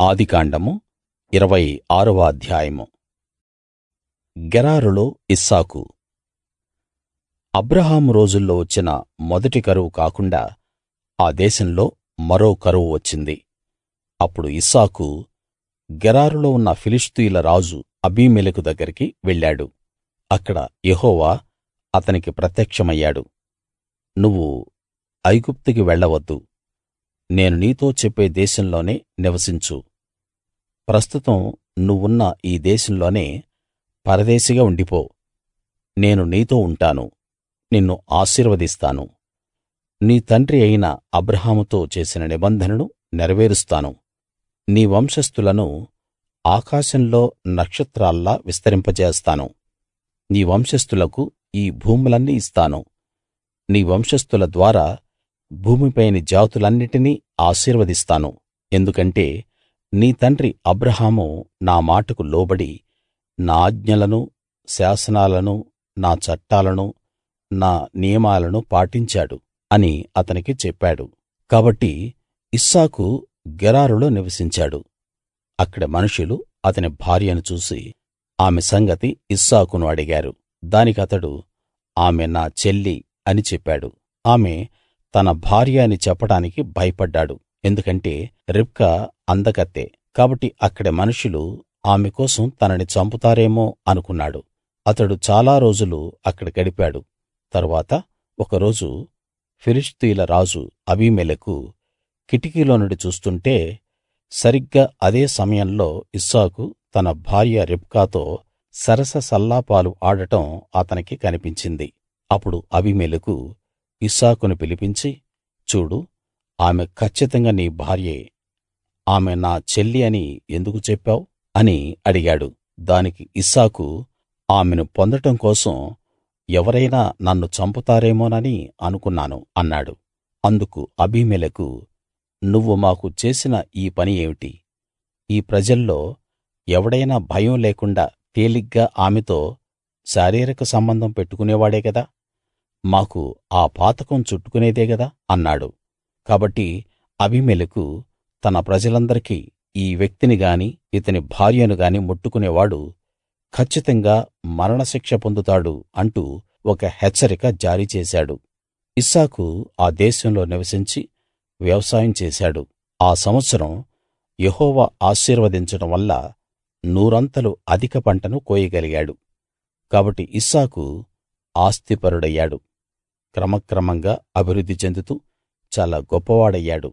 ఆదికాండము ఇరవై ఆరవ అధ్యాయము గెరారులో ఇస్సాకు అబ్రాహాము రోజుల్లో వచ్చిన మొదటి కరువు కాకుండా ఆ దేశంలో మరో కరువు వచ్చింది అప్పుడు ఇస్సాకు గెరారులో ఉన్న ఫిలిష్తీయుల రాజు అబీమెలెకు దగ్గరికి వెళ్ళాడు అక్కడ యెహోవా అతనికి ప్రత్యక్షమయ్యాడు నువ్వు ఐగుప్తుకి వెళ్ళవద్దు నేను నీతో చెప్పే దేశంలోనే నివసించు ప్రస్తుతం నువ్వున్న ఈ దేశంలోనే పరదేశిగా ఉండిపో నేను నీతో ఉంటాను నిన్ను ఆశీర్వదిస్తాను నీ తండ్రి అయిన అబ్రాహాముతో చేసిన నిబంధనను నెరవేరుస్తాను నీ వంశస్థులను ఆకాశంలో నక్షత్రాల్లా విస్తరింపజేస్తాను నీ వంశస్థులకు ఈ భూములన్నీ ఇస్తాను నీ వంశస్థుల ద్వారా భూమిపైని జాతులన్నిటినీ ఆశీర్వదిస్తాను ఎందుకంటే నీ తండ్రి అబ్రాహాము నా మాటకు లోబడి నా ఆజ్ఞలను శాసనాలను నా చట్టాలను నా నియమాలను పాటించాడు అని అతనికి చెప్పాడు కాబట్టి ఇస్సాకు గెరారులో నివసించాడు అక్కడి మనుషులు అతని భార్యను చూసి ఆమె సంగతి ఇస్సాకును అడిగారు దానికతడు ఆమె నా చెల్లి అని చెప్పాడు ఆమె తన భార్య అని చెప్పడానికి భయపడ్డాడు ఎందుకంటే రిబ్కా అందకత్తె కాబట్టి అక్కడి మనుషులు ఆమె కోసం తనని చంపుతారేమో అనుకున్నాడు అతడు చాలా రోజులు అక్కడ గడిపాడు తరువాత ఒకరోజు ఫిలిష్తీయుల రాజు అబీమెలెకు కిటికీలో నుండి చూస్తుంటే సరిగ్గా అదే సమయంలో ఇస్సాకు తన భార్య రిబ్కాతో సరస సల్లాపాలు ఆడటం అతనికి కనిపించింది అప్పుడు అబీమెలెకు ఇస్సాకును పిలిపించి చూడు ఆమె కచ్చితంగా నీ భార్యే ఆమె నా చెల్లి అని ఎందుకు చెప్పావు అని అడిగాడు దానికి ఇస్సాకు ఆమెను పొందటం కోసం ఎవరైనా నన్ను చంపుతారేమోనని అనుకున్నాను అన్నాడు అందుకు అబీమెలెకు నువ్వు మాకు చేసిన ఈ పని ఏమిటి ఈ ప్రజల్లో ఎవడైనా భయం లేకుండా తేలిగ్గా ఆమెతో శారీరక సంబంధం పెట్టుకునేవాడే గదా మాకు ఆ పాతకం చుట్టుకునేదే గదా అన్నాడు కాబట్టి అబీమెలెకు తన ప్రజలందరికీ ఈ వ్యక్తిని గాని ఇతని భార్యను గాని ముట్టుకునేవాడు కచ్చితంగా మరణశిక్ష పొందుతాడు అంటూ ఒక హెచ్చరిక జారీ చేశాడు ఇస్సాకు ఆ దేశంలో నివసించి వ్యవసాయం చేశాడు ఆ సంవత్సరం యెహోవా ఆశీర్వదించడం వల్ల నూరంతలు అధిక పంటను కోయగలిగాడు కాబట్టి ఇస్సాకు ఆస్తిపరుడయ్యాడు క్రమక్రమంగా అభివృద్ధి చెందుతూ చాలా గొప్పవాడయ్యాడు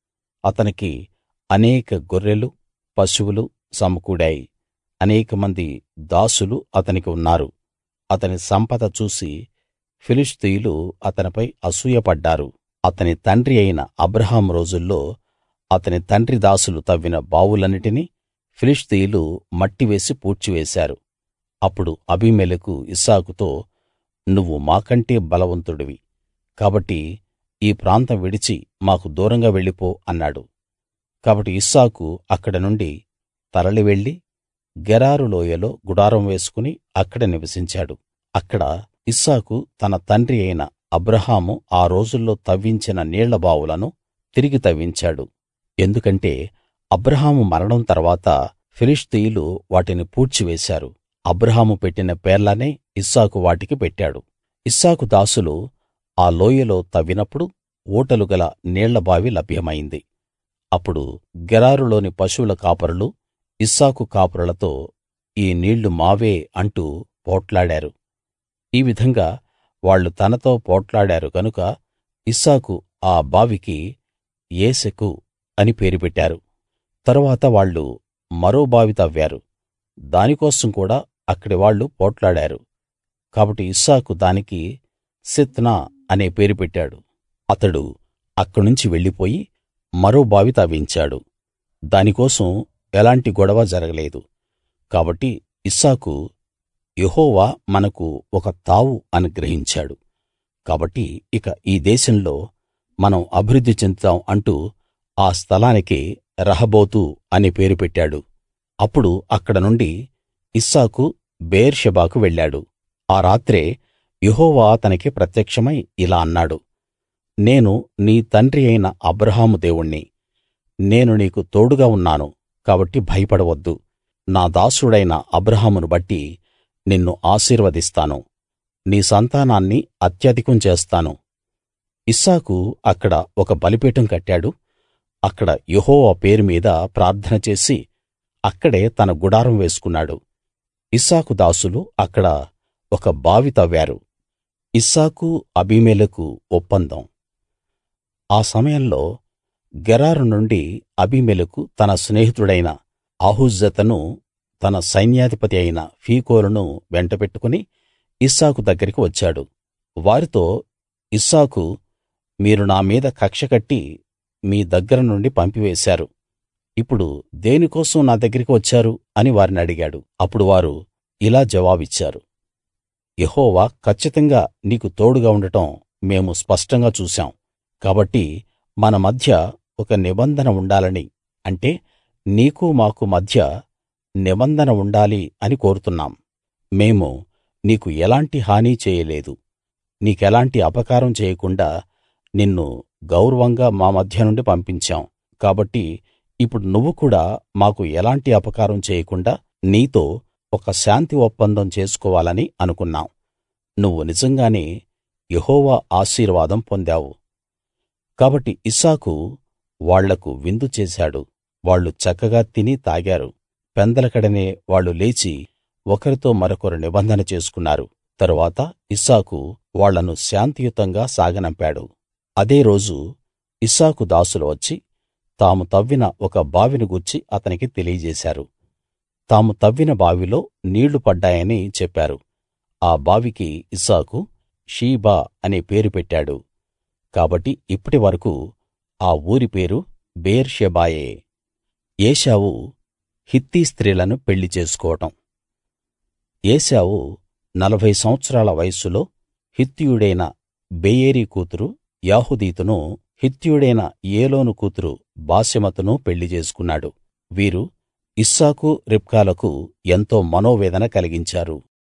అతనికి అనేక గొర్రెలు పశువులు సమకూడాయి అనేకమంది దాసులు అతనికి ఉన్నారు అతని సంపద చూసి ఫిలిష్తీయులు అతనిపై అసూయపడ్డారు అతని తండ్రి అయిన అబ్రాహాము రోజుల్లో అతని తండ్రి దాసులు తవ్విన బావులన్నిటినీ ఫిలిష్తీయులు మట్టివేసి పూడ్చివేశారు అప్పుడు అబీమెలెకు ఇస్సాకుతో నువ్వు మాకంటే బలవంతుడివి కాబట్టి ఈ ప్రాంతం విడిచి మాకు దూరంగా వెళ్ళిపో అన్నాడు కాబట్టి ఇస్సాకు అక్కడ నుండి తరలి వెళ్లి గెరారు లోయలో గుడారం వేసుకుని అక్కడ నివసించాడు అక్కడ ఇస్సాకు తన తండ్రి అయిన అబ్రాహాము ఆ రోజుల్లో తవ్వించిన నీళ్ల బావులను తిరిగి తవ్వించాడు ఎందుకంటే అబ్రాహాము మరణం తర్వాత ఫిలిష్తీయులు వాటిని పూడ్చివేశారు అబ్రాహాము పెట్టిన పేర్లనే ఇస్సాకు వాటికి పెట్టాడు ఇస్సాకు దాసులు ఆ లోయలో తవ్వినప్పుడు ఊటలు గల నీళ్లబావి లభ్యమైంది అప్పుడు గెరారులోని పశువుల కాపరులు ఇస్సాకు కాపరులతో ఈ నీళ్లు మావే అంటూ పోట్లాడారు ఈ విధంగా వాళ్ళు తనతో పోట్లాడారు గనుక ఇస్సాకు ఆ బావికి ఏసెకు అని పేరు పెట్టారు తరువాత వాళ్ళు మరో బావి తవ్వారు దానికోసం కూడా అక్కడి వాళ్ళు పోట్లాడారు కాబట్టి ఇస్సాకు దానికి సిత్నా అనే పేరు పెట్టాడు అతడు అక్కడ్నుంచి వెళ్ళిపోయి మరో బావి తవ్వించాడు దానికోసం ఎలాంటి గొడవ జరగలేదు కాబట్టి ఇస్సాకు యెహోవా మనకు ఒక తావు అనుగ్రహించాడు కాబట్టి ఇక ఈ దేశంలో మనం అభివృద్ధి చెందుతాం అంటూ ఆ స్థలానికి రహబోతు అనే పేరు పెట్టాడు అప్పుడు అక్కడ నుండి ఇస్సాకు బెయేర్షెబాకు వెళ్ళాడు ఆ రాత్రే యెహోవా అతనికి ప్రత్యక్షమై ఇలా అన్నాడు నేను నీ తండ్రి అయిన అబ్రాహాము దేవుణ్ణి నేను నీకు తోడుగా ఉన్నాను కాబట్టి భయపడవద్దు నా దాసుడైన అబ్రాహామును బట్టి నిన్ను ఆశీర్వదిస్తాను నీ సంతానాన్ని అత్యధికం చేస్తాను ఇస్సాకు అక్కడ ఒక బలిపీఠం కట్టాడు అక్కడ యెహోవా పేరు మీద ప్రార్థన చేసి అక్కడే తన గుడారం వేసుకున్నాడు ఇస్సాకు దాసులు అక్కడ ఒక బావి తవ్వారు ఇస్సాకు అబీమెలెకు ఒప్పందం ఆ సమయంలో గెరారు నుండి అబీమెలెకు తన స్నేహితుడైన ఆహుజ్జతును తన సైన్యాధిపతి అయిన ఫీకోలును వెంటబెట్టుకుని ఇస్సాకు దగ్గరికి వచ్చాడు వారితో ఇస్సాకు మీరు నా మీద కక్ష కట్టి మీ దగ్గర నుండి పంపివేశారు ఇప్పుడు దేనికోసం నా దగ్గరికి వచ్చారు అని వారిని అడిగాడు అప్పుడు వారు ఇలా జవాబిచ్చారు యెహోవా కచ్చితంగా నీకు తోడుగా ఉండటం మేము స్పష్టంగా చూశాం కాబట్టి మన మధ్య ఒక నిబంధన ఉండాలని అంటే నీకు మాకు మధ్య నిబంధన ఉండాలి అని కోరుతున్నాం మేము నీకు ఎలాంటి హానీ చేయలేదు నీకెలాంటి అపకారం చేయకుండా నిన్ను గౌరవంగా మా మధ్య నుండి పంపించాం కాబట్టి ఇప్పుడు నువ్వు కూడా మాకు ఎలాంటి అపకారం చేయకుండా నీతో ఒక శాంతి ఒప్పందం చేసుకోవాలని అనుకున్నాం నువ్వు నిజంగానే యెహోవా ఆశీర్వాదం పొందావు కాబట్టి ఇస్సాకు వాళ్లకు విందు చేశాడు వాళ్ళు చక్కగా తిని తాగారు పెందలకడనే వాళ్ళు లేచి ఒకరితో మరొకరు నిబంధన చేసుకున్నారు తరువాత ఇస్సాకు వాళ్ళను శాంతియుతంగా సాగనంపాడు అదే రోజు ఇస్సాకు దాసులు వచ్చి తాము తవ్విన ఒక బావిని గూర్చి అతనికి తెలియజేశారు తాము తవ్విన బావిలో నీళ్లు పడ్డాయని చెప్పారు ఆ బావికి ఇస్సాకు షీబా అనే పేరు పెట్టాడు కాబట్టి ఇప్పటి వరకూ ఆ ఊరి పేరు బెయేర్షెబాయే ఏశావు హిత్తీ స్త్రీలను పెళ్లి చేసుకోవటం ఏశావు నలభై సంవత్సరాల వయస్సులో హిత్తీయుడైన బెయేరీ కూతురు యాహుదీతును హిత్తీయుడైన ఏలోను కూతురు బాశెమతును పెళ్లి చేసుకున్నాడు వీరు ఇస్సాకు రిబ్కాలకు ఎంతో మనోవేదన కలిగించారు